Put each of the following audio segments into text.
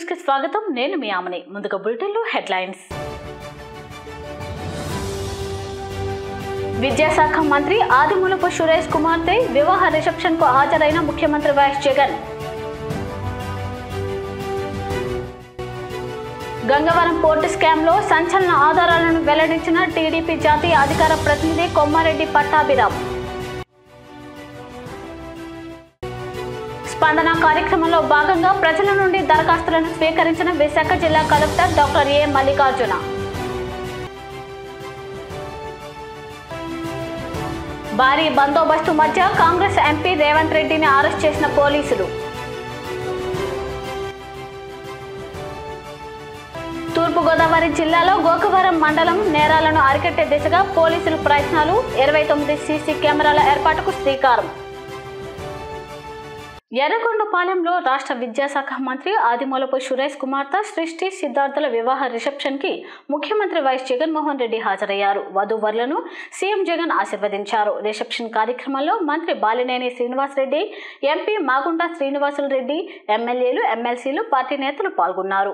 కి స్వాగతం నేను మీ ఆమని ముందుగా బులెటిన్లో హెడ్లైన్స్ విద్యాశాఖ మంత్రి ఆదిమూలపు సురేష్ కుమార్తె వివాహ రిసెప్షన్ కు హాజరైన ముఖ్యమంత్రి Y S Jagan Gangavaram port scam లో సంచలన ఆధారాలను వెల్లడించిన టీడీపీ జాతీయ అధికార ప్రతినిధి కొమ్మారెడ్డి పట్టాభిరామ్ స్పందన కార్యక్రమంలో భాగంగా ప్రజల నుండి దరఖాస్తులను స్వీకరించిన విశాఖ జిల్లా కలెక్టర్ డాక్టర్ ఏ మల్లికార్జున భారీ బందోబస్తు మధ్య కాంగ్రెస్ ఎంపీ రేవంత్ రెడ్డిని అరెస్ట్ చేసిన పోలీసులు తూర్పుగోదావరి జిల్లాలో గోకవరం మండలం నేరాలను అరికట్టే దిశగా పోలీసులు ప్రయత్నాలు ఇరవై తొమ్మిది సీసీ కెమెరాల ఏర్పాటుకు శ్రీకారం ఎర్రగొండపాలెంలో రాష్ట్ర విద్యాశాఖ మంత్రి ఆదిమూలపు సురేష్ కుమార్తె సృష్టి సిద్ధార్థుల వివాహ రిసెప్షన్ కి ముఖ్యమంత్రి వైఎస్ జగన్మోహన్ రెడ్డి హాజరయ్యారు వధూవరులను సీఎం జగన్ ఆశీర్వదించారు రిసెప్షన్ కార్యక్రమంలో మంత్రి బాలినేని శ్రీనివాసరెడ్డి ఎంపీ మాగుంట శ్రీనివాసులు రెడ్డి ఎమ్మెల్యేలు ఎమ్మెల్సీలు పార్టీ నేతలు పాల్గొన్నారు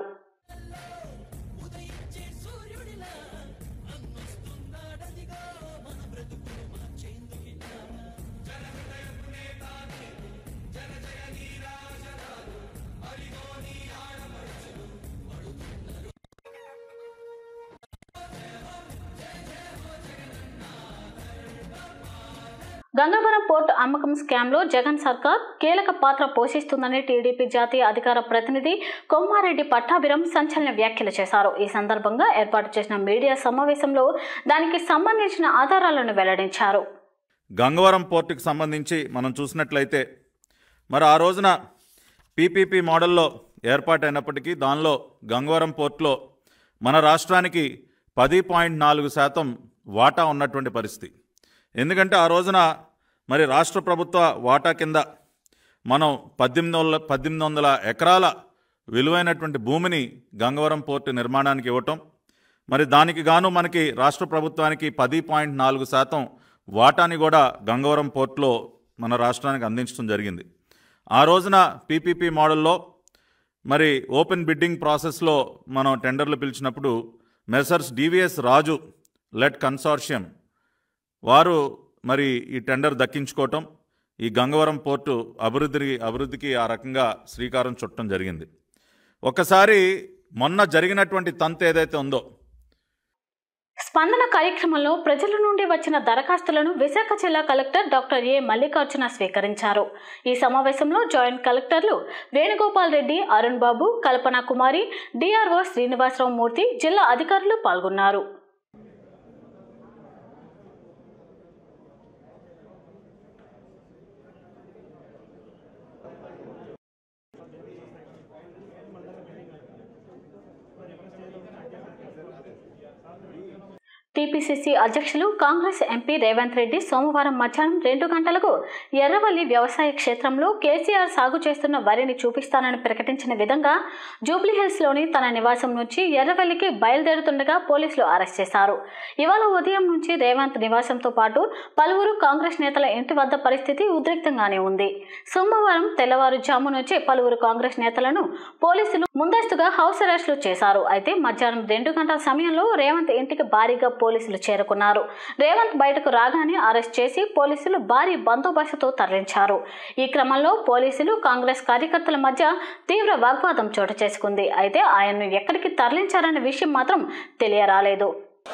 గంగవరం పోర్టు అమ్మకం స్కామ్లో జగన్ సర్కార్ కీలక పాత్ర పోషిస్తుందని టీడీపీ జాతీయ అధికార ప్రతినిధి కొమ్మారెడ్డి పట్టాభిరం సంచలన వ్యాఖ్యలు చేశారు ఈ సందర్భంగా ఏర్పాటు చేసిన మీడియా సమావేశంలో దానికి సంబంధించిన ఆధారాలను వెల్లడించారు గంగవరం పోర్టుకి సంబంధించి మనం చూసినట్లయితే మరి ఆ రోజున పీపీపీ మోడల్లో ఏర్పాటైనప్పటికీ దానిలో గంగవరం పోర్టులో మన రాష్ట్రానికి పది పాయింట్ నాలుగు శాతం వాటా ఉన్నటువంటి పరిస్థితి ఎందుకంటే ఆ రోజున మరి రాష్ట్ర ప్రభుత్వ వాటా కింద మనం పద్దెనిమిది వందల పద్దెనిమిది వందల ఎకరాల విలువైనటువంటి భూమిని గంగవరం పోర్టు నిర్మాణానికి ఇవ్వటం మరి దానికి గాను మనకి రాష్ట్ర ప్రభుత్వానికి పది పాయింట్ నాలుగు శాతం వాటాని కూడా గంగవరం పోర్టులో మన రాష్ట్రానికి అందించడం జరిగింది ఆ రోజున పీపీపీ మోడల్లో మరి ఓపెన్ బిడ్డింగ్ ప్రాసెస్లో మనం టెండర్లు పిలిచినప్పుడు మెసర్స్ డివిఎస్ రాజు లెట్ కన్సార్షియం వారు మరి ఈ టెండర్ దక్కించుకోవటం ఈ గంగవరం పోర్టు అభివృద్ధికి అభివృద్ధికి ఆ రకంగా శ్రీకారం చుట్టడం జరిగింది ఒకసారి మొన్న జరిగినటువంటి తంతు ఏదైతే ఉందో స్పందన కార్యక్రమంలో ప్రజల నుండి వచ్చిన దరఖాస్తులను విశాఖ జిల్లా కలెక్టర్ డాక్టర్ ఏ మల్లికార్జున స్వీకరించారు ఈ సమావేశంలో జాయింట్ కలెక్టర్లు వేణుగోపాల్ రెడ్డి అరుణ్ బాబు కల్పన కుమారి డిఆర్ఓ శ్రీనివాసరావు మూర్తి జిల్లా అధికారులు పాల్గొన్నారు టీపీసీసీ అధ్యక్షులు కాంగ్రెస్ ఎంపీ రేవంత్ రెడ్డి సోమవారం మధ్యాహ్నం రెండు గంటలకు ఎర్రవల్లి వ్యవసాయ క్షేత్రంలో కేసీఆర్ సాగు చేస్తున్న వరిని చూపిస్తానని ప్రకటించిన విధంగా జూబ్లీహిల్స్లోని తన నివాసం నుంచి ఎర్రవల్లికి బయలుదేరుతుండగా పోలీసులు అరెస్ట్ చేశారు ఇవాళ ఉదయం నుంచి రేవంత్ నివాసంతో పాటు పలువురు కాంగ్రెస్ నేతల ఇంటి వద్ద పరిస్థితి ఉద్రిక్తంగానే ఉంది సోమవారం తెల్లవారుజాము నుంచి పలువురు కాంగ్రెస్ నేతలను పోలీసులు ముందస్తుగా హౌస్ అరెస్టులు చేశారు అయితే మధ్యాహ్నం రెండు గంటల సమయంలో రేవంత్ ఇంటికి భారీగా పోలీసులు చేరుకున్నారు రేవంత్ బయటకు రాగానే అరెస్ట్ చేసి పోలీసులు భారీ బందోబస్తుతో తరలించారు ఈ క్రమంలో పోలీసులు కాంగ్రెస్ కార్యకర్తల మధ్య తీవ్ర వాగ్వాదం చోటు చేసుకుంది అయితే ఆయన్ను ఎక్కడికి తరలించారన్న విషయం మాత్రం తెలియరాలేదు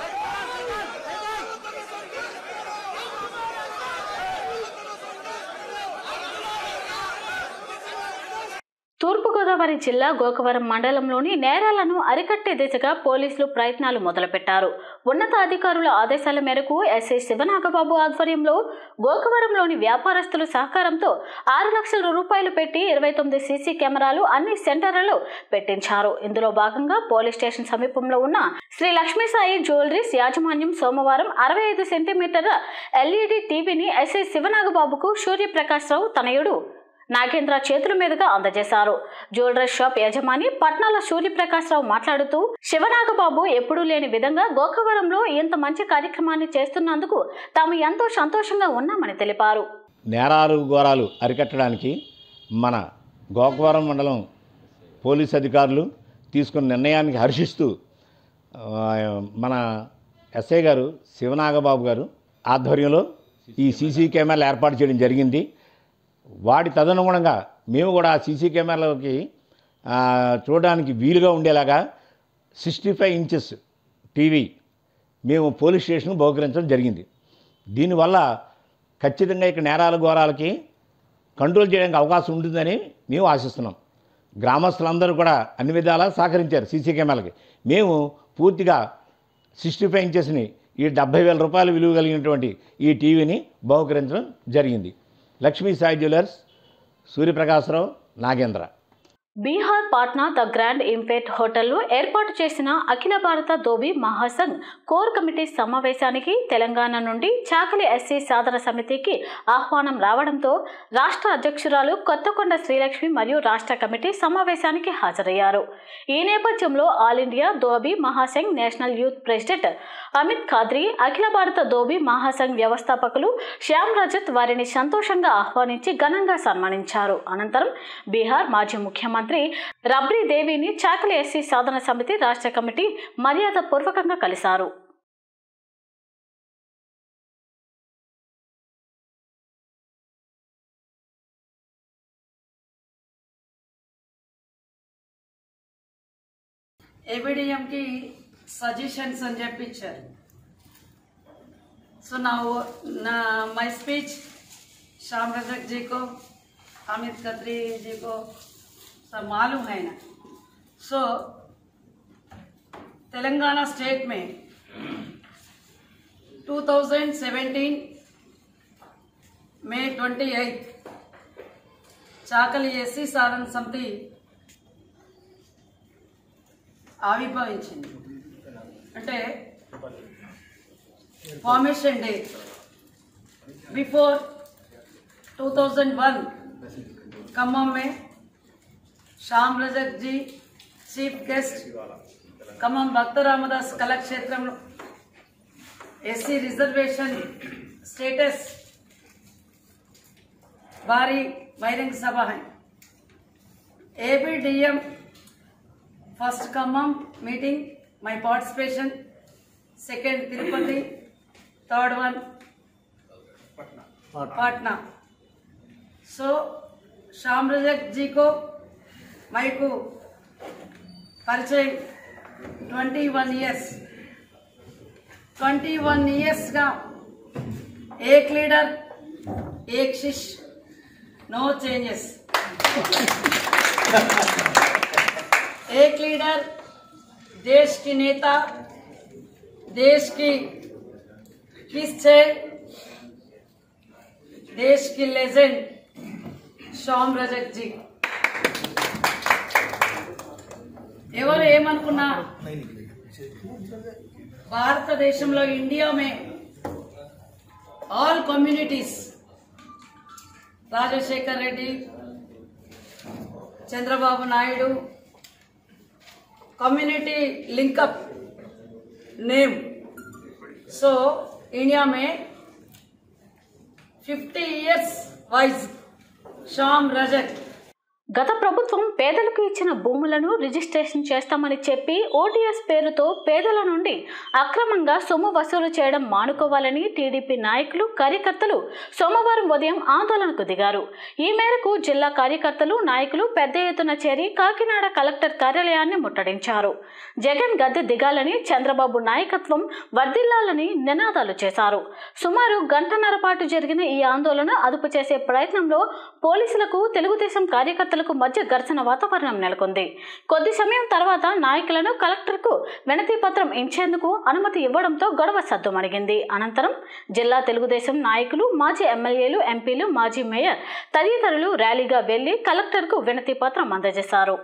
తూర్పుగోదావరి జిల్లా గోకవరం మండలంలోని నేరాలను అరికట్టే దిశగా పోలీసులు ప్రయత్నాలు మొదలుపెట్టారు ఉన్నతాధికారుల ఆదేశాల మేరకు ఎస్ఐ శివనాగబాబు ఆధ్వర్యంలో గోకవరంలోని వ్యాపారస్తుల సహకారంతో ఆరు లక్షల రూపాయలు పెట్టి ఇరవై తొమ్మిది సీసీ కెమెరాలు అన్ని సెంటర్లలో పెట్టించారు ఇందులో భాగంగా పోలీస్ స్టేషన్ సమీపంలో ఉన్న శ్రీ లక్ష్మీసాయి జ్యువెలరీస్ యాజమాన్యం సోమవారం అరవై ఐదు సెంటీమీటర్ల ఎల్ఈడి టీవీని ఎస్ఐ శివనాగబాబుకు సూర్యప్రకాశ్రావు తనయుడు నాగేంద్ర చేతుల మీదుగా అందజేశారు జ్యువెలరీ షాప్ యజమాని పట్నాల సూర్యప్రకాశ్రావు మాట్లాడుతూ శివనాగబాబు ఎప్పుడూ లేని విధంగా గోకవరంలో ఇంత మంచి కార్యక్రమాన్ని చేస్తున్నందుకు తాము ఎంతో సంతోషంగా ఉన్నామని తెలిపారు నేరాలు ఘోరాలు అరికట్టడానికి మన గోకవరం మండలం పోలీస్ అధికారులు తీసుకున్న నిర్ణయానికి హర్షిస్తూ ఆ, మన ఎస్ఐ గారు శివనాగబాబు గారు ఆధ్వర్యంలో ఈ సీసీ కెమెరాలు ఏర్పాటు చేయడం జరిగింది వాటి తదనుగుణంగా మేము కూడా ఆ సీసీ కెమెరాలకి ఆ, చూడడానికి వీలుగా ఉండేలాగా సిక్స్టీ ఫైవ్ ఇంచెస్ టీవీ మేము పోలీస్ స్టేషన్కు బహుకరించడం జరిగింది దీనివల్ల ఖచ్చితంగా ఇక్కడ నేరాల ఘోరాలకి కంట్రోల్ చేయడానికి అవకాశం ఉంటుందని మేము ఆశిస్తున్నాం గ్రామస్తులందరూ కూడా అన్ని విధాలా సహకరించారు సీసీ కెమెరాలకి మేము పూర్తిగా సిక్స్టీ ఫైవ్ ఇంచెస్ని ఈ డెబ్బై వేల రూపాయలు విలువ కలిగినటువంటి ఈ టీవీని బహుకరించడం జరిగింది Lakshmi Sai jewellers Suryaprakasa Rao Nagendra Bihar Patna the grand ఇంపేట్ హోటల్లో ఏర్పాటు చేసిన అఖిల భారత దోబి మహాసంఘ్ కోర్ కమిటీ సమావేశానికి తెలంగాణ నుండి చాకలి ఎస్సీ సాధన సమితికి ఆహ్వానం రావడంతో రాష్ట్ర అధ్యక్షురాలు కొత్తకొండ శ్రీలక్ష్మి మరియు రాష్ట్ర కమిటీ సమావేశానికి హాజరయ్యారు ఈ నేపథ్యంలో all India Dhobi Mahasangh national youth president Amit Khadri Akhila Bharata Dhobi Mahasangh వ్యవస్థాపకులు శ్యామ్ రజత్ వారిని సంతోషంగా ఆహ్వానించి ఘనంగా సన్మానించారు అనంతరం బీహార్ మాజీ ముఖ్యమంత్రి రబ్రీ దేవిని చాకలి ఎస్సీ సాధన సమితి రాష్ట్ర కమిటీ మర్యాద పూర్వకంగా కలిశారు ఏబిడిఎంకి సజెషన్స్ అని చెప్పి ఇచ్చారు సో నా నా మై స్పీచ్ श्याम रजक जी को अमित खत्री जी को सब मालूम है ना सो तेलंगाना स्टेट में 2017 May twenty eighth Chakali S C Sadhana Samiti ఆవిర్భవించింది అంటే ఫార్మేషన్ డే बिफोर 2001 खम्मम में श्याम रजक जी चीफ गेस्ट ఖమ్మం భక్త రామదాస్ కళాక్షేత్రంలో ఎస్సీ రిజర్వేషన్ స్టేటస్ భారీ బహిరంగ సభ है A B D M first Khammam meeting my participation second Tirupati third one Patna so Shyam Rajak ji को मई को परिचय twenty one years twenty one years का एक लीडर एक शिष्य नो चेंजेस एक लीडर देश की नेता देश की किस है देश की लेजेंड श्याम रजक जी ఎవరు ఏమనుకున్నా భారతదేశంలో ఇండియా మే all communities Rajasekhar Reddy Chandrababu Naidu community link up name so India में 50 इयर्स वाइज शाम रजक గత ప్రభుత్వం పేదలకు ఇచ్చిన భూములను రిజిస్ట్రేషన్ చేస్తామని చెప్పి ఓటీఎస్ పేరుతో పేదల నుండి అక్రమంగా సొమ్ము వసూలు చేయడం మానుకోవాలని టీడీపీ నాయకులు కార్యకర్తలు సోమవారం ఉదయం ఆందోళనకు దిగారు ఈ మేరకు జిల్లా కార్యకర్తలు నాయకులు పెద్ద ఎత్తున చేరి కాకినాడ కలెక్టర్ కార్యాలయాన్ని ముట్టడించారు జగన్ గద్దె దిగాలని చంద్రబాబు నాయకత్వం వర్దిల్లాలని నినాదాలు చేశారు సుమారు గంటన్నర పాటు జరిగిన ఈ ఆందోళన అదుపు చేసే ప్రయత్నంలో పోలీసులకు తెలుగుదేశం కార్యకర్తలకు మధ్య ఘర్షణ వాతావరణం నెలకొంది కొద్ది సమయం తర్వాత నాయకులను కలెక్టర్కు వినతి పత్రం ఇచ్చేందుకు అనుమతి ఇవ్వడంతో గొడవ సద్దుమణిగింది అనంతరం జిల్లా తెలుగుదేశం నాయకులు మాజీ ఎమ్మెల్యేలు ఎంపీలు మాజీ మేయర్ తదితరులు ర్యాలీగా వెళ్లి కలెక్టర్కు వినతి పత్రం అందజేశారు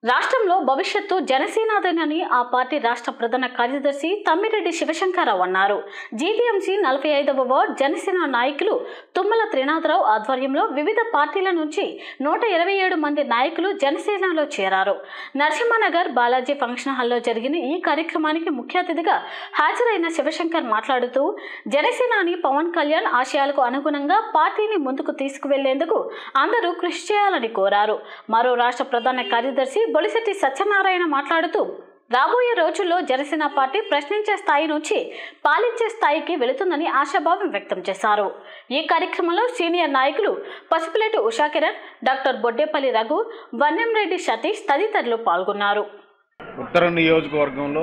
రాష్ట్రంలో భవిష్యత్తు జనసేనాదేనని ఆ పార్టీ రాష్ట్ర ప్రధాన కార్యదర్శి తమ్మిరెడ్డి శివశంకరరావు అన్నారు జీవీఎంసీ నలభై ఐదవ వార్డ్ జనసేన నాయకులు తుమ్మల త్రినాథరావు ఆధ్వర్యంలో వివిధ పార్టీల నుంచి నూట ఇరవై ఏడు మంది నాయకులు జనసేనలో చేరారు నరసింహనగర్ బాలాజీ ఫంక్షన్ హాల్లో జరిగిన ఈ కార్యక్రమానికి ముఖ్య అతిథిగా హాజరైన శివశంకర్ మాట్లాడుతూ జనసేనాని పవన్ కళ్యాణ్ ఆశయాలకు అనుగుణంగా పార్టీని ముందుకు తీసుకువెళ్లేందుకు అందరూ కృషి చేయాలని కోరారు మరో రాష్ట్ర ప్రధాన కార్యదర్శి బొలిశెట్టి సత్యనారాయణ మాట్లాడుతూ రాబోయే రోజుల్లో జనసేన పార్టీ ప్రశ్నించే స్థాయి నుంచి పాలించే స్థాయికి వెళుతుందని ఆశాభావం వ్యక్తం చేశారు ఈ కార్యక్రమంలో సీనియర్ నాయకులు పసుపులేటి ఉషాకిరణ్ డాక్టర్ బొడ్డేపల్లి రఘు వన్నెంరెడ్డి సతీష్ తదితరులు పాల్గొన్నారు ఉత్తర నియోజకవర్గంలో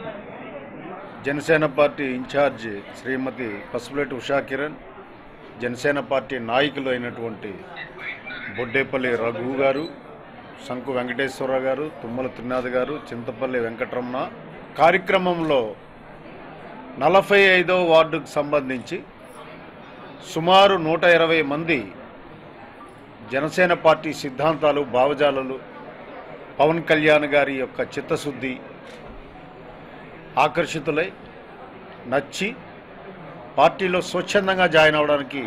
Janasena party incharge Shrimati Pasupuleti Usha Kiran Janasena party నాయకులు అయినటువంటి బొడ్డేపల్లి రఘు గారు శంకు వెంకటేశ్వరరావు గారు తుమ్మల త్రినాథ్ గారు చింతపల్లి వెంకటరమణ కార్యక్రమంలో నలభై ఐదో వార్డుకు సంబంధించి సుమారు నూట ఇరవై మంది జనసేన పార్టీ సిద్ధాంతాలు భావజాలలు పవన్ కళ్యాణ్ గారి యొక్క చిత్తశుద్ధి ఆకర్షితులై నచ్చి పార్టీలో స్వచ్ఛందంగా జాయిన్ అవడానికి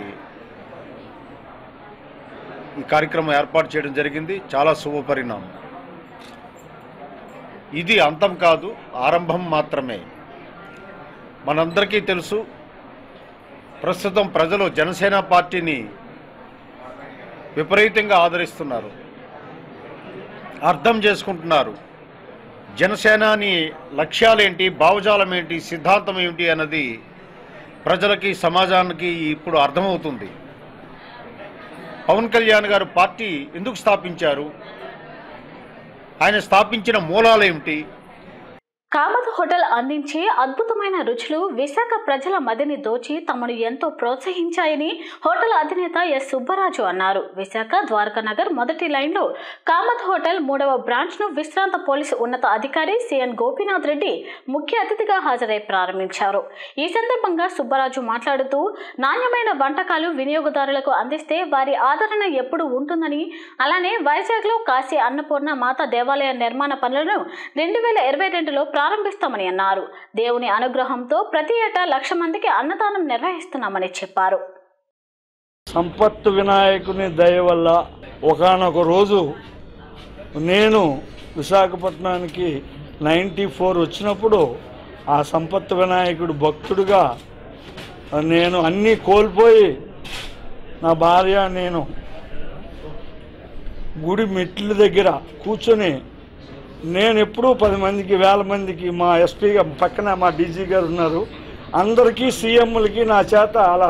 ఈ కార్యక్రమం ఏర్పాటు చేయడం జరిగింది చాలా శుభపరిణామం ఇది అంతం కాదు ఆరంభం మాత్రమే మనందరికీ తెలుసు ప్రస్తుతం ప్రజలు జనసేన పార్టీని విపరీతంగా ఆదరిస్తున్నారు అర్థం చేసుకుంటున్నారు జనసేనాని లక్ష్యాలేంటి భావజాలం ఏంటి సిద్ధాంతం ఏమిటి అన్నది ప్రజలకి సమాజానికి ఇప్పుడు అర్థమవుతుంది పవన్ కళ్యాణ్ గారు పార్టీ ఎందుకు స్థాపించారు ఆయన స్థాపించిన మూలాలు ఏమిటి కామత్ హోటల్ అందించే అద్భుతమైన రుచులు విశాఖ ప్రజల మదిని దోచి తమను ఎంతో ప్రోత్సహించాయని హోటల్ అధినేత ఎస్ సుబ్బరాజు అన్నారు విశాఖ ద్వారకా నగర్ మొదటి లైన్లో కామత్ హోటల్ మూడవ బ్రాంచ్ను విశ్రాంత పోలీసు ఉన్నత అధికారి సిఎన్ గోపీనాథ్ రెడ్డి ముఖ్య అతిథిగా హాజరై ప్రారంభించారు ఈ సందర్భంగా సుబ్బరాజు మాట్లాడుతూ నాణ్యమైన వంటకాలు వినియోగదారులకు అందిస్తే వారి ఆదరణ ఎప్పుడు ఉంటుందని అలానే వైజాగ్లో కాశీ అన్నపూర్ణ మాత దేవాలయ నిర్మాణ పనులను రెండు వేల ఇరవై రెండులో ప్రారంభిస్తామని అన్నారు దేవుని అనుగ్రహంతో ప్రతి ఏటా లక్ష మందికి అన్నదానం నిర్వహిస్తున్నామని చెప్పారు సంపత్తు వినాయకుని దయ వల్ల ఒకనొక రోజు నేను విశాఖపట్నానికి నైంటీ ఫోర్ వచ్చినప్పుడు ఆ సంపత్తు వినాయకుడు భక్తుడిగా నేను అన్నీ కోల్పోయి నా భార్య నేను గుడి మెట్ల దగ్గర కూర్చొని నేను ఎప్పుడూ పది మందికి వేల మందికి మా ఎస్పీ పక్కన మా డీజీ గారు ఉన్నారు అందరికీ సీఎంలకి నా చేత అలా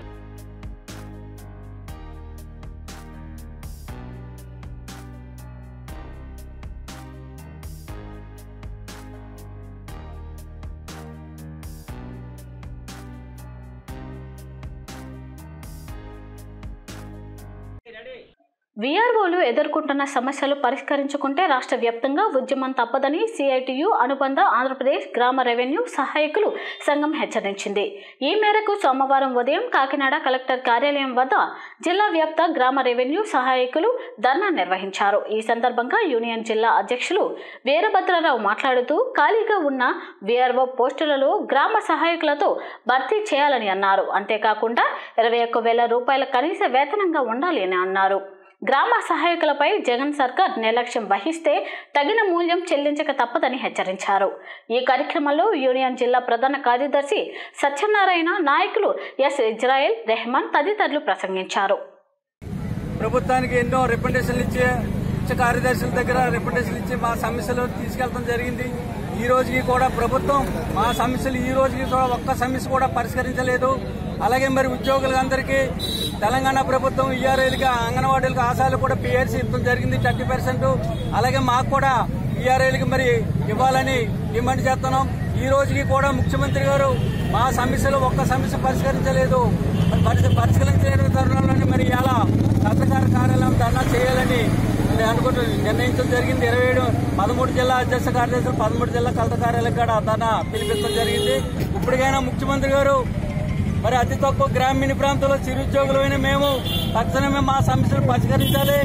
వీఆర్ఓలు ఎదుర్కొంటున్న సమస్యలు పరిష్కరించుకుంటే రాష్ట్ర వ్యాప్తంగా ఉద్యమం తప్పదని సిఐటియు అనుబంధ ఆంధ్రప్రదేశ్ గ్రామ రెవెన్యూ సహాయకులు సంఘం హెచ్చరించింది ఈ మేరకు సోమవారం ఉదయం కాకినాడ కలెక్టర్ కార్యాలయం వద్ద జిల్లా వ్యాప్త గ్రామ రెవెన్యూ సహాయకులు ధర్నా నిర్వహించారు ఈ సందర్భంగా యూనియన్ జిల్లా అధ్యక్షులు వీరభద్రరావు మాట్లాడుతూ ఖాళీగా ఉన్న వీఆర్ఓ పోస్టులలో గ్రామ సహాయకులతో భర్తీ చేయాలని అన్నారు అంతేకాకుండా ఇరవై ఒక్క వేల రూపాయల కనీస వేతనంగా ఉండాలి అని అన్నారు గ్రామ సహాయకులపై జగన్ సర్కార్ నిర్లక్ష్యం వహిస్తే తగిన మూల్యం చెల్లించక తప్పదని హెచ్చరించారు ఈ కార్యక్రమంలో యూనియన్ జిల్లా ప్రధాన కార్యదర్శి సత్యనారాయణ నాయకులు ఎస్ ఇజ్రాయెల్ రెహమాన్ తదితరులు ప్రసంగించారు ప్రభుత్వానికి ఎన్నో రిప్రజెంటేషన్లు ఇచ్చే ఇచ్చే కార్యదర్శుల దగ్గర రిప్రజెంటేషన్లు ఇచ్చి మా సమస్యలు తీసుకెళ్లడం జరిగింది ఈ రోజుకి కూడా ప్రభుత్వం మా సమస్యలు ఈ రోజుకి కూడా ఒక్క సమస్య కూడా పరిష్కరించలేదు అలాగే మరి ఉద్యోగులందరికీ తెలంగాణ ప్రభుత్వం ఈఆర్ఐలకి అంగన్వాడీలకు ఆశాలు కూడా పిఆర్సీ ఇవ్వడం జరిగింది థర్టీ పర్సెంట్ అలాగే మాకు కూడా ఈఆర్ఐలకి మరి ఇవ్వాలని డిమాండ్ చేస్తున్నాం ఈ రోజుకి కూడా ముఖ్యమంత్రి గారు మా సమస్యలు ఒక్క సమస్య పరిష్కరించలేదు మరి పరిష్క- పరిష్కరించలేని తరుణంలోనే మరి ఇలా పత్రకార కార్యాలయం ధర్నా చేయాలని నేను అనుకుంటూ నిర్ణయించడం జరిగింది ఇరవై ఏడు పదమూడు జిల్లా అధ్యక్ష కార్యదర్శులు పదమూడు జిల్లా కలెక్టర్ కార్యాలయం కూడా ధర్నా పిలిపించడం జరిగింది ఇప్పటికైనా ముఖ్యమంత్రి గారు మరి అతి తక్కువ గ్రామీణ ప్రాంతంలో చిరుద్యోగులమైన మేము తక్షణమే మా సమస్యలు పరిష్కరించాలి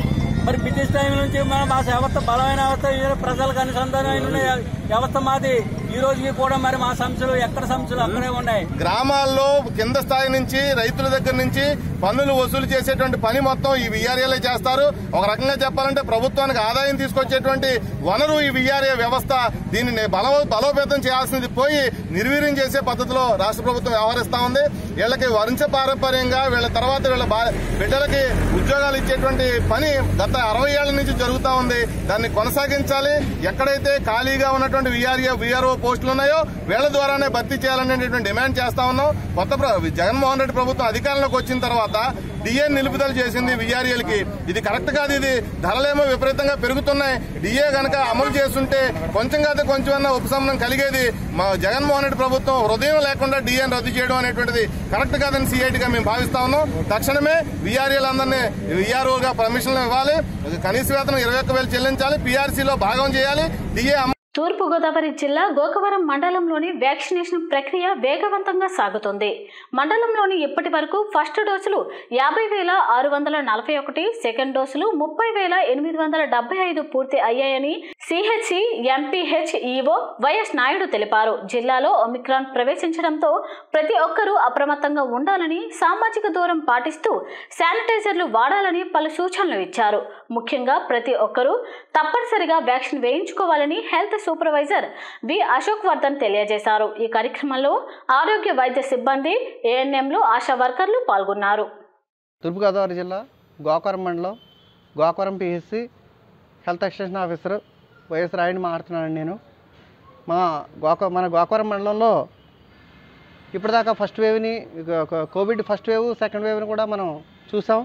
మరి బ్రిటిష్ టైం నుంచి మన మా వ్యవస్థ బలమైన వ్యవస్థ ఈ ప్రజలకు అనుసంధానమైన ఉన్న వ్యవస్థ మాది ఈ రోజుకి కూడా మరి మా సమస్యలు ఎక్కడ సమస్యలు అక్కడే ఉన్నాయి గ్రామాల్లో కింద స్థాయి నుంచి రైతుల దగ్గర నుంచి పన్నులు వసూలు చేసేటువంటి పని మొత్తం ఈ విఆర్ఏలే చేస్తారు ఒక రకంగా చెప్పాలంటే ప్రభుత్వానికి ఆదాయం తీసుకొచ్చేటువంటి వనరు ఈ విఆర్ఏ వ్యవస్థ దీనిని బల బలోపేతం చేయాల్సింది పోయి నిర్వీర్యం చేసే పద్ధతిలో రాష్ట్ర ప్రభుత్వం వ్యవహరిస్తా ఉంది వీళ్ళకి వరించ పారంపర్యంగా వీళ్ళ తర్వాత వీళ్ళ బా- బిడ్డలకి ఉద్యోగాలు ఇచ్చేటువంటి పని గత అరవై ఏళ్ల నుంచి జరుగుతా ఉంది దాన్ని కొనసాగించాలి ఎక్కడైతే ఖాళీగా ఉన్నటువంటి విఆర్ఏ విఆర్ఓ పోస్టులు ఉన్నాయో వీళ్ళ ద్వారానే భర్తీ చేయాలనేటువంటి డిమాండ్ చేస్తా ఉన్నాం కొత్త ప్ర- జగన్మోహన్ రెడ్డి ప్రభుత్వం అధికారంలోకి వచ్చిన తర్వాత డిఏ నిలుపుదల చేసింది విఆర్ఏలకి ఇది కరెక్ట్ కాదు ఇది ధరలేమో విపరీతంగా పెరుగుతున్నాయి డిఏ గనక అమలు చేస్తుంటే కొంచెం కాదు కొంచెం ఉపశమనం కలిగేది మా జగన్మోహన్ రెడ్డి ప్రభుత్వం హృదయం లేకుండా డిఏని రద్దు చేయడం అనేటువంటిది కరెక్ట్ కాదని సిఐటిగా మేము భావిస్తా ఉన్నాం తక్షణమే విఆర్ఏలందరినీ విఆర్ఓగా పర్మిషన్లు ఇవ్వాలి కనీస వేతనం ఇరవై ఒక్క వేలు చెల్లించాలి పీఆర్సీలో భాగం చేయాలి డిఏ తూర్పుగోదావరి జిల్లా గోకవరం మండలంలోని వ్యాక్సినేషన్ ప్రక్రియ వేగవంతంగా సాగుతుంది మండలంలోని ఇప్పటి వరకు ఫస్ట్ డోసులు యాభై వేల ఆరు వందల నలభై ఒకటి సెకండ్ డోసులు ముప్పై వేల ఎనిమిది వందల డెబ్బై ఐదు పూర్తి అయ్యాయని C H C M P H E O Y S Naidu తెలిపారు జిల్లాలో ఒమిక్రాన్ ప్రవేశించడంతో ప్రతి ఒక్కరూ అప్రమత్తంగా ఉండాలని సామాజిక దూరం పాటిస్తూ శానిటైజర్లు వాడాలని పలు సూచనలు ఇచ్చారు ముఖ్యంగా ప్రతి ఒక్కరూ తప్పనిసరిగా వ్యాక్సిన్ వేయించుకోవాలని health supervisor V Ashok Vardhan తెలియజేశారు ఈ కార్యక్రమంలో ఆరోగ్య వైద్య సిబ్బంది ఏఎన్ఎంలు ఆశా వర్కర్లు పాల్గొన్నారు తూర్పుగోదావరి జిల్లా గోకవరం మండలం Gokavaram P H C health extension officer Y S రాయుడిని మాట్లాడుతున్నాను నేను మా గోక మన గోకవరం మండలంలో ఇప్పటిదాకా ఫస్ట్ వేవ్ని కో- కోవిడ్ ఫస్ట్ వేవ్ సెకండ్ వేవ్ని కూడా మనం చూసాం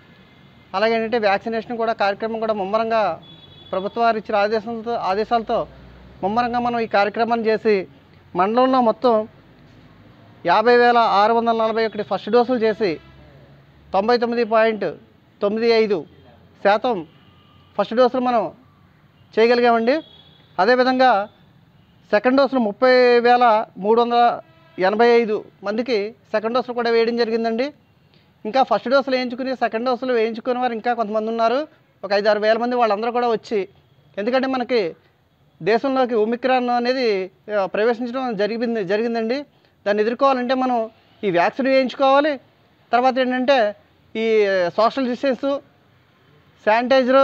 అలాగే ఏంటంటే వ్యాక్సినేషన్ కూడా కార్యక్రమం కూడా ముమ్మరంగా ప్రభుత్వ వారు ఇచ్చిన ఆదేశాలతో ఆదేశాలతో ముమ్మరంగా మనం ఈ కార్యక్రమాన్ని చేసి మండలంలో మొత్తం యాభై వేల ఆరు వందల నలభై ఒకటి ఫస్ట్ డోసులు చేసి తొంభై తొమ్మిది పాయింట్ తొమ్మిది ఐదు శాతం ఫస్ట్ డోసులు మనం చేయగలిగామండి అదేవిధంగా సెకండ్ డోసులు ముప్పై వేల మూడు వందల ఎనభై ఐదు మందికి సెకండ్ డోసులు కూడా వేయడం జరిగిందండి ఇంకా ఫస్ట్ డోసులు వేయించుకుని సెకండ్ డోసులు వేయించుకునే వారు ఇంకా కొంతమంది ఉన్నారు ఒక ఐదు ఆరు వేల మంది వాళ్ళందరూ కూడా వచ్చి ఎందుకంటే మనకి దేశంలోకి ఒమిక్రాన్ అనేది ఆ, ప్రవేశించడం జరిగింది జరిగిందండి దాన్ని ఎదుర్కోవాలంటే మనం ఈ వ్యాక్సిన్ వేయించుకోవాలి తర్వాత ఏంటంటే ఈ సోషల్ డిస్టెన్సు శానిటైజరు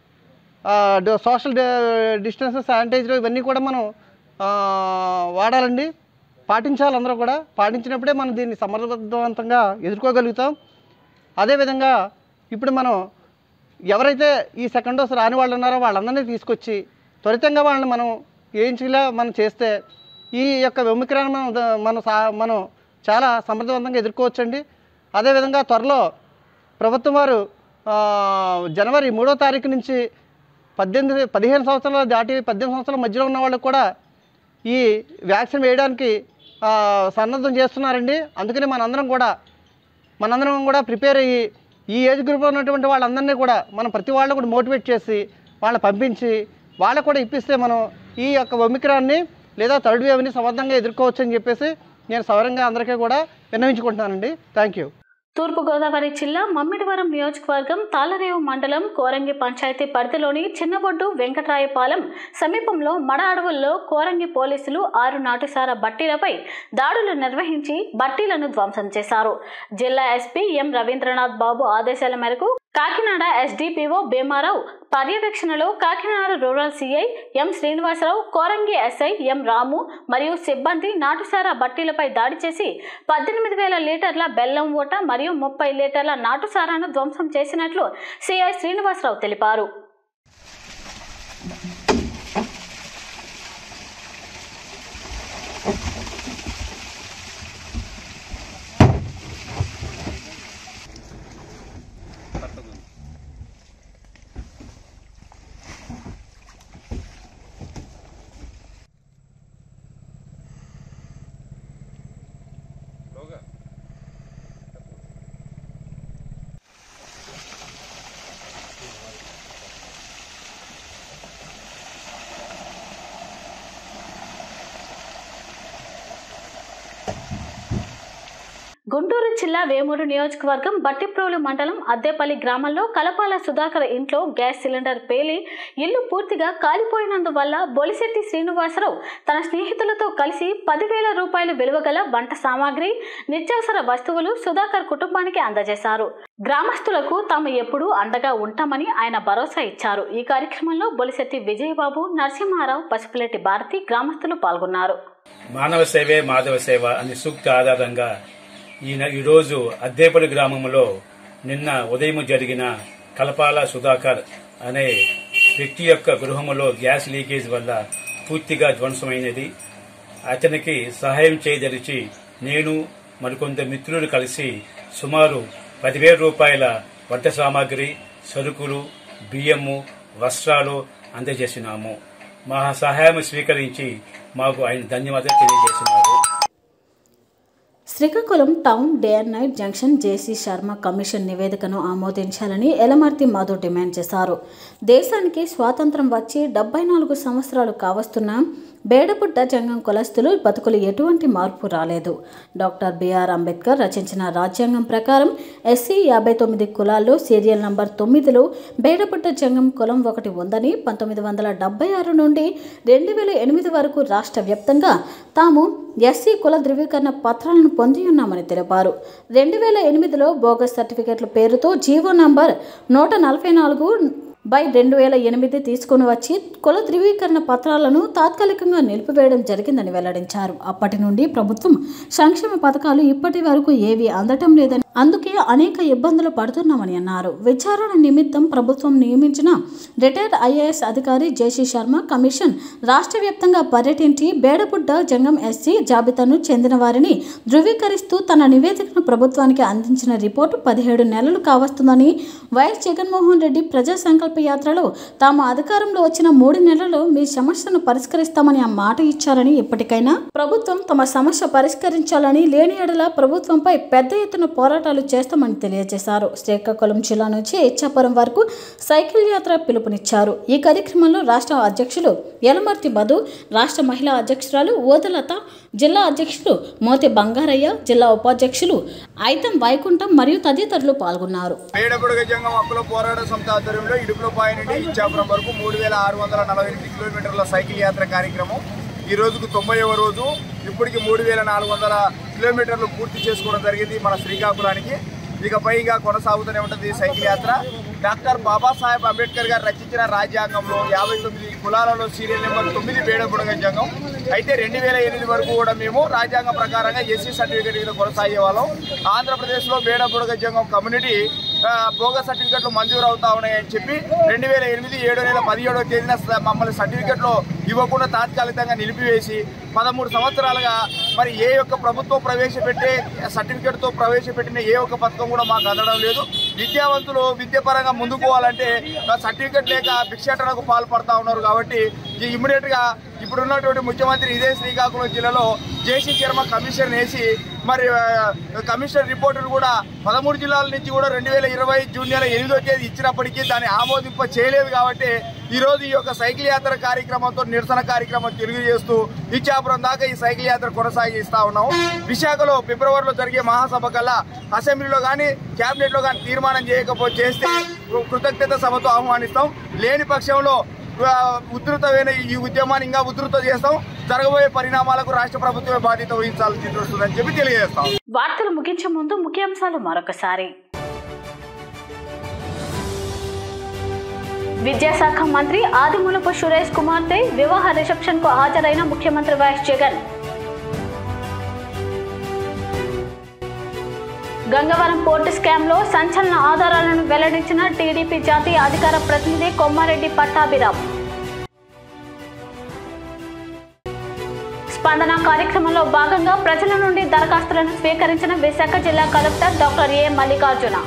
ఆ, డ- సోషల్ డ- డిస్టెన్స్ శానిటైజర్ ఇవన్నీ కూడా మనం ఆ, వాడాలండి పాటించాలి అందరూ కూడా పాటించినప్పుడే మనం దీన్ని సమర్థవంతంగా ఎదుర్కోగలుగుతాం అదేవిధంగా ఇప్పుడు మనం ఎవరైతే ఈ సెకండ్ డోస్ రాని వాళ్ళు ఉన్నారో వాళ్ళందరినీ తీసుకొచ్చి త్వరితంగా వాళ్ళని మనం వేయించేలా మనం చేస్తే ఈ యొక్క ఒమిక్రాన్ మనం ద- మనం సా మనం చాలా సమర్థవంతంగా ఎదుర్కోవచ్చండి అదేవిధంగా త్వరలో ప్రభుత్వం వారు ఆ, జనవరి మూడో తారీఖు నుంచి పద్దెనిమిది పదిహేను సంవత్సరాలు దాటి పద్దెనిమిది సంవత్సరాల మధ్యలో ఉన్న వాళ్ళకు కూడా ఈ వ్యాక్సిన్ వేయడానికి ఆ, సన్నద్ధం చేస్తున్నారండి అందుకని మనందరం కూడా మనందరం కూడా ప్రిపేర్ అయ్యి ఈ ఏజ్ గ్రూప్లో ఉన్నటువంటి వాళ్ళందరినీ కూడా మనం ప్రతి వాళ్ళని కూడా మోటివేట్ చేసి వాళ్ళని పంపించి వాళ్ళకు కూడా ఇప్పిస్తే మనం ఈ యొక్క ఒమిక్రాన్ని లేదా థర్డ్ వేవ్ని సమర్థంగా ఎదుర్కోవచ్చు అని చెప్పేసి నేను సౌరంగా అందరికీ కూడా విన్నవించుకుంటున్నానండి థ్యాంక్ యూ తూర్పుగోదావరి జిల్లా మమ్మిడివరం నియోజకవర్గం తాళరేవు మండలం కోరంగి పంచాయతీ పరిధిలోని చిన్నబొడ్డు వెంకట్రాయపాలెం సమీపంలో మడ అడవుల్లో కోరంగి పోలీసులు ఆరు నాటుసార బట్టీలపై దాడులు నిర్వహించి బట్టీలను ధ్వంసం చేశారు జిల్లా ఎస్పీ ఎం రవీంద్రనాథ్ బాబు ఆదేశాల మేరకు కాకినాడ ఎస్డిపిఓ భీమారావు పర్యవేక్షణలో Kakinada rural C I M Srinivasa Rao Korangi S I M Ramu మరియు సిబ్బంది నాటుసారా బట్టీలపై దాడి చేసి పద్దెనిమిది వేల లీటర్ల బెల్లం ఊట మరియు ముప్పై లీటర్ల నాటుసారాను ధ్వంసం చేసినట్లు సిఐ శ్రీనివాసరావు తెలిపారు గుంటూరు జిల్లా వేమూరు నియోజకవర్గం బట్టిప్రోలు మండలం అద్దేపల్లి గ్రామంలో కలపాల సుధాకర్ ఇంట్లో గ్యాస్ సిలిండర్ పేలి ఇల్లు పూర్తిగా కాలిపోయినందువల్ల బొలిశెట్టి శ్రీనివాసరావు తన స్నేహితులతో కలిసి పదివేల రూపాయలు విలువగల వంట సామాగ్రి నిత్యావసర వస్తువులు సుధాకర్ కుటుంబానికి అందజేశారు గ్రామస్తులకు తాము ఎప్పుడూ అండగా ఉంటామని ఆయన భరోసా ఇచ్చారు ఈ కార్యక్రమంలో బొలిశెట్టి విజయబాబు నరసింహారావు పసుపులెట్టి భారతి గ్రామస్తులు పాల్గొన్నారు మానవ సేవే మాధవ సేవ అనే సూక్తి ఆధారంగా ఈయన ఈరోజు అద్దేపల్లి గ్రామంలో నిన్న ఉదయం జరిగిన కలపాల సుధాకర్ అనే వ్యక్తి యొక్క గృహములో గ్యాస్ లీకేజ్ వల్ల పూర్తిగా ధ్వంసమైనది అతనికి సహాయం చేయదలిచి నేను మరికొంత మిత్రులు కలిసి సుమారు పదివేల రూపాయల వంట సామాగ్రి సరుకులు బియ్యము వస్త్రాలు అందజేసినాము మా సహాయం స్వీకరించి మాకు ఆయన ధన్యవాదాలు తెలియజేస్తున్నారు Srikakulam town day and night junction J C Sharma commission నివేదికను ఆమోదించాలని ఎలమర్తి మాధవ్ డిమాండ్ చేశారు దేశానికి స్వాతంత్రం వచ్చి డెబ్బై నాలుగు సంవత్సరాలు కావస్తున్న బేడపుట్ట జంగం కులస్తులు బతుకులు ఎటువంటి మార్పు రాలేదు డాక్టర్ బిఆర్ అంబేద్కర్ రచించిన రాజ్యాంగం ప్రకారం ఎస్సీ యాభై తొమ్మిది కులాల్లో సీరియల్ నంబర్ తొమ్మిదిలో బేడపుట్ట జంగం కులం ఒకటి ఉందని పంతొమ్మిది వందల డెబ్బై ఆరు నుండి రెండు వేల ఎనిమిది వరకు రాష్ట్ర వ్యాప్తంగా తాము ఎస్సీ కుల ధృవీకరణ పత్రాలను పొంది ఉన్నామని తెలిపారు రెండు వేల ఎనిమిదిలో బోగస్ సర్టిఫికెట్ల పేరుతో జీవో నంబర్ నూట నలభై నాలుగు బై రెండు వేల ఎనిమిది తీసుకుని వచ్చి కుల ధృవీకరణ పత్రాలను తాత్కాలికంగా నిలిపివేయడం జరిగిందని వెల్లడించారు అప్పటి నుండి ప్రభుత్వం సంక్షేమ పథకాలు ఇప్పటి వరకు ఏవి అందటం లేదని అందుకే అనేక ఇబ్బందులు పడుతున్నామని అన్నారు విచారణ నిమిత్తం ప్రభుత్వం నియమించిన రిటైర్డ్ ఐఏఎస్ అధికారి జేసీ శర్మ కమిషన్ రాష్ట్ర వ్యాప్తంగా పర్యటించి బేడపుడ్డ జంగం ఎస్సీ జాబితాను చెందిన వారిని ధృవీకరిస్తూ తన నివేదికను ప్రభుత్వానికి అందించిన రిపోర్టు పదిహేడు నెలలు కావస్తుందని వైఎస్ జగన్మోహన్ రెడ్డి ప్రజా సంకల్ప యాత్రలో తాము అధికారంలో వచ్చిన మూడు నెలల్లో మీ సమస్యను పరిష్కరిస్తామని ఆ మాట ఇచ్చారని ఇప్పటికైనా ప్రభుత్వం తమ సమస్య పరిష్కరించాలని లేని ఎడల ప్రభుత్వంపై పెద్ద ఎత్తున పోరాటాలు చేస్తామని తెలియజేశారు శ్రీకాకుళం జిల్లా నుంచి ఇచ్చాపురం వరకు సైకిల్ యాత్ర పిలుపునిచ్చారు ఈ కార్యక్రమంలో రాష్ట్ర అధ్యక్షులు యలమర్తి మధు రాష్ట్ర మహిళా అధ్యక్షురాలు ఓదలత జిల్లా అధ్యక్షులు మోతి బంగారయ్య జిల్లా ఉపాధ్యక్షులు ఐతం వైకుంఠం మరియు తదితరులు పాల్గొన్నారు పేడబుడుగ జంగం హక్కుల పోరాట సంస్థ ఆధ్వర్యంలో ఇడుపులపాయ నుండి ఇచ్చాపురం వరకు మూడు వేల ఆరు వందల నలభై ఎనిమిది కిలోమీటర్ల సైకిల్ యాత్ర కార్యక్రమం ఈ రోజుకు తొంభైవ రోజు ఇప్పటికి మూడు వేల నాలుగు వందల కిలోమీటర్లు పూర్తి చేసుకోవడం జరిగింది మన శ్రీకాకుళానికి ఇకపై ఇంకా కొనసాగుతూనే ఉంటుంది ఈ సైకిల్ యాత్ర డాక్టర్ బాబాసాహెబ్ అంబేద్కర్ గారు రచించిన రాజ్యాంగంలో యాభై తొమ్మిది కులాలలో సీరియల్ నెంబర్ తొమ్మిది బేడబుడగ జంగం అయితే రెండు వేల ఎనిమిది వరకు కూడా మేము రాజ్యాంగం ప్రకారంగా ఎస్సీ సర్టిఫికేట్ మీద కొనసాగే వాళ్ళం ఆంధ్రప్రదేశ్లో బేడబుడగ జంగం కమ్యూనిటీ ఆ, బోగస్ సర్టిఫికెట్లు మంజూరు అవుతా ఉన్నాయని చెప్పి రెండు వేల ఎనిమిది ఏడో నెల పదిహేడో తేదీన స- మమ్మల్ని సర్టిఫికెట్లు ఇవ్వకుండా తాత్కాలికంగా నిలిపివేసి పదమూడు సంవత్సరాలుగా మరి ఏ యొక్క ప్రభుత్వం ప్రవేశపెట్టే సర్టిఫికెట్తో ప్రవేశపెట్టిన ఏ ఒక్క పథకం కూడా మాకు అందడం లేదు విద్యావంతులు విద్యాపరంగా ముందుకు పోవాలంటే ఆ సర్టిఫికెట్ లేక భిక్షాటనకు పాల్పడతా ఉన్నారు కాబట్టి ఈ ఇమ్మీడియట్ గా ఇప్పుడున్నటువంటి ముఖ్యమంత్రి ఇదే శ్రీకాకుళం జిల్లాలో జేసీ చర్మ కమిషన్ వేసి మరి ఆ, కమిషన్ రిపోర్టులు కూడా పదమూడు జిల్లాల నుంచి కూడా రెండు వేల ఇరవై జూన్ నెల ఎనిమిదో తేదీ ఇచ్చినప్పటికీ దాన్ని ఆమోదింప చేయలేదు కాబట్టి ఈ రోజు ఈ యొక్క సైకిల్ యాత్ర కార్యక్రమంతో నిరసన కార్యక్రమం తెలియజేస్తూ ఇచ్చాపురం దాకా ఈ సైకిల్ యాత్ర కొనసాగిస్తా ఉన్నాం విశాఖలో ఫిబ్రవరిలో జరిగే మహాసభ కల్లా అసెంబ్లీలో కానీ కేబినెట్ లో కానీ తీర్మానం చేయకపోతే చేస్తే కృతజ్ఞత సభతో ఆహ్వానిస్తాం లేని పక్షంలో ఆ, ఉధృతమైన ఈ ఉద్యమాన్ని ఇంకా ఉధృత చేస్తాం జరగబోయే పరిణామాలకు రాష్ట్ర ప్రభుత్వమే బాధ్యత వహించాల్సి వస్తుందని చెప్పి తెలియజేస్తాం వార్తలు ముగించే ముందు ముఖ్యాంశాలు మరొకసారి విద్యాశాఖ మంత్రి ఆదిమూలపు సురేష్ కుమార్తె వివాహ రిసెప్షన్ కు హాజరైన ముఖ్యమంత్రి Y S Jagan Gangavaram port scam లో సంచలన ఆధారాలను వెల్లడించిన టీడీపీ జాతీయ అధికార ప్రతినిధి కొమ్మారెడ్డి పట్టాభిరామ్ స్పందన కార్యక్రమంలో భాగంగా ప్రజల నుండి దరఖాస్తులను స్వీకరించిన విశాఖ జిల్లా కలెక్టర్ డాక్టర్ ఏ మల్లికార్జున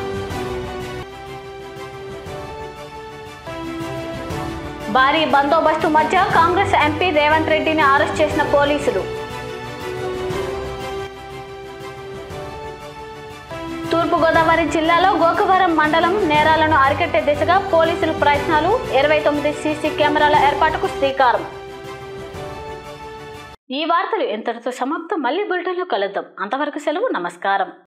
భారీ బందోబస్తు మధ్య కాంగ్రెస్ ఎంపీ రేవంత్ రెడ్డిని అరెస్ట్ చేసిన పోలీసులు తూర్పుగోదావరి జిల్లాలో గోకవరం మండలం నేరాలను అరికట్టే దిశగా పోలీసులు ప్రయత్నాలు ఇరవై తొమ్మిది సీసీ కెమెరాల ఏర్పాటుకు శ్రీకారం ఈ వార్తలు ఇంతటితో సమాప్తం మళ్ళీ బులెటిన్లో కలుద్దాం అంతవరకు సెలవు నమస్కారం